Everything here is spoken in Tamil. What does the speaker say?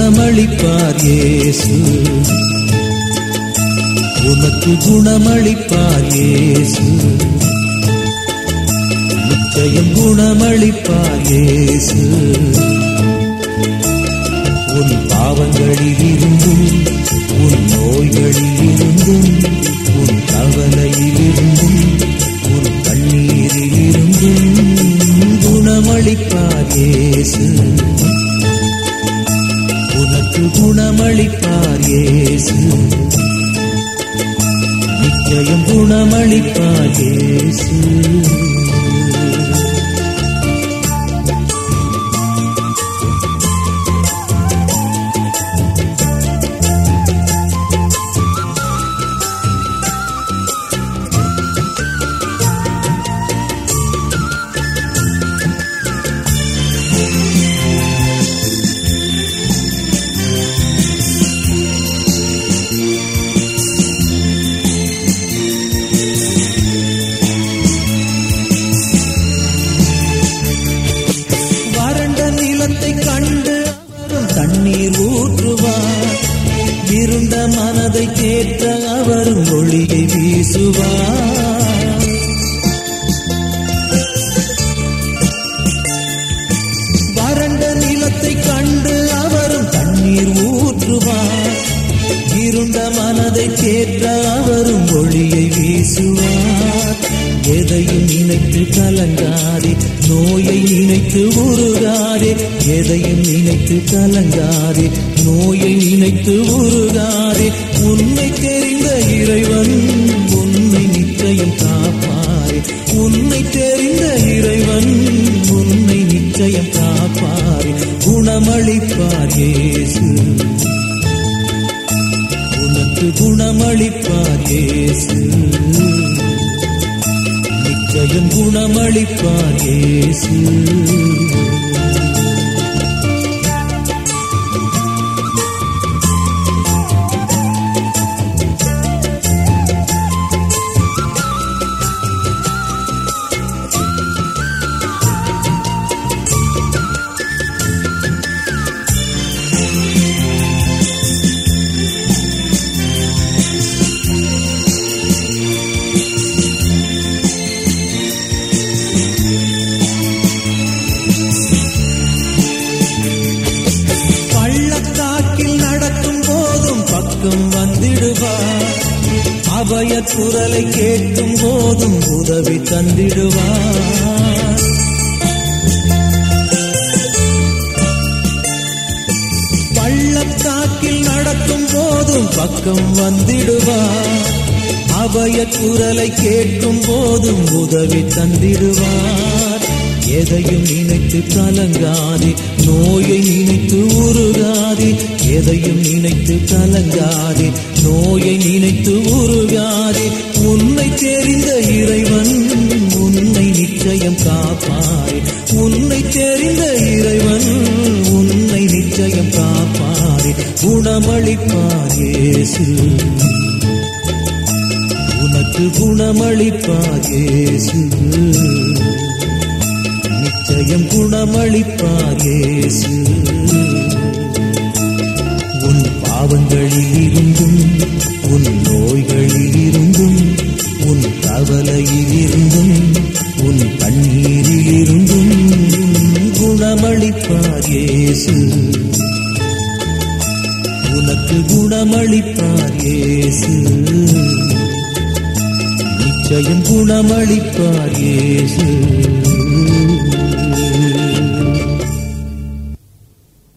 குணமளிப்பார் இயேசு உனக்கு குணமளிப்பார் இயேசு நிச்சயம் குணமளிப்பார் இயேசு உன் பாவங்களில் இருந்தும் உன் நோய்களில் இருந்தும் உன் கவலையில் இருந்தும் உன் கண்ணீரில் இருந்தும் குணமளிப்பார் இயேசு உனக்கு குணமளிப்பார் இயேசு நிச்சயம் குணமளிப்பார் இயேசு வறண்ட நிலத்தை கண்டு அவரும் தண்ணீர் ஊற்றுவார் இருண்ட மனதை கேட்ட அவரும் ஒளியை வீசுவார் வறண்ட நிலத்தை கண்டு அவரும் தண்ணீர் ஊற்றுவார் இருண்ட மனதை கேட்ட அவரும் ஒளியை வீசுவார் எதையும் நினைத்து கலங்காதே நோயை நினைத்து உருகாதே எதையும் நினைத்து கலங்காதே நோயை நினைத்து உருகாதே உன்னை தெரிந்த இறைவன் உன்னை நிச்சயம் காப்பாரே உன்னை தெரிந்த இறைவன் உன்னை நிச்சயம் காப்பாரே குணமளிப்பார் இயேசு உனக்கு குணமளிப்பார் இயேசு நிச்சயம் குணமளிப்பார் இயேசு பள்ளத்தாக்கில் நடக்கும் போதும் பக்கம் வந்திடுவார் அபய குரலை கேட்கும் போதும் உதவி தந்திடுவார் பள்ளத்தாக்கில் நடக்கும் போதும் பக்கம் வந்திடுவார் அபய குரலை கேட்கும் போதும் உதவி தந்திடுவார் எதையும் நினைத்து கலங்காதே நோயை நினைத்து உருகாதே எதையும் நினைத்து கலங்காதே நோயை நினைத்து உருகாதே உன்னை தெரிந்த இறைவன் உன்னை நிச்சயம் காப்பாரே உன்னை தெரிந்த இறைவன் உன்னை நிச்சயம் காப்பாரே குணமளிப்பார் இயேசு உனக்கு குணமளிப்பார் இயேசு நிச்சயம் குணமளிப்பார் இயேசு உன் பாவங்களில் இருந்தும் உன் நோய்களில் இருந்தும் உன் கவலையில் இருந்தும் உன் கண்ணீரில் இருந்தும் குணமளிப்பார் இயேசு உனக்கு குணமளிப்பார் இயேசு நிச்சயம் குணமளிப்பார் இயேசு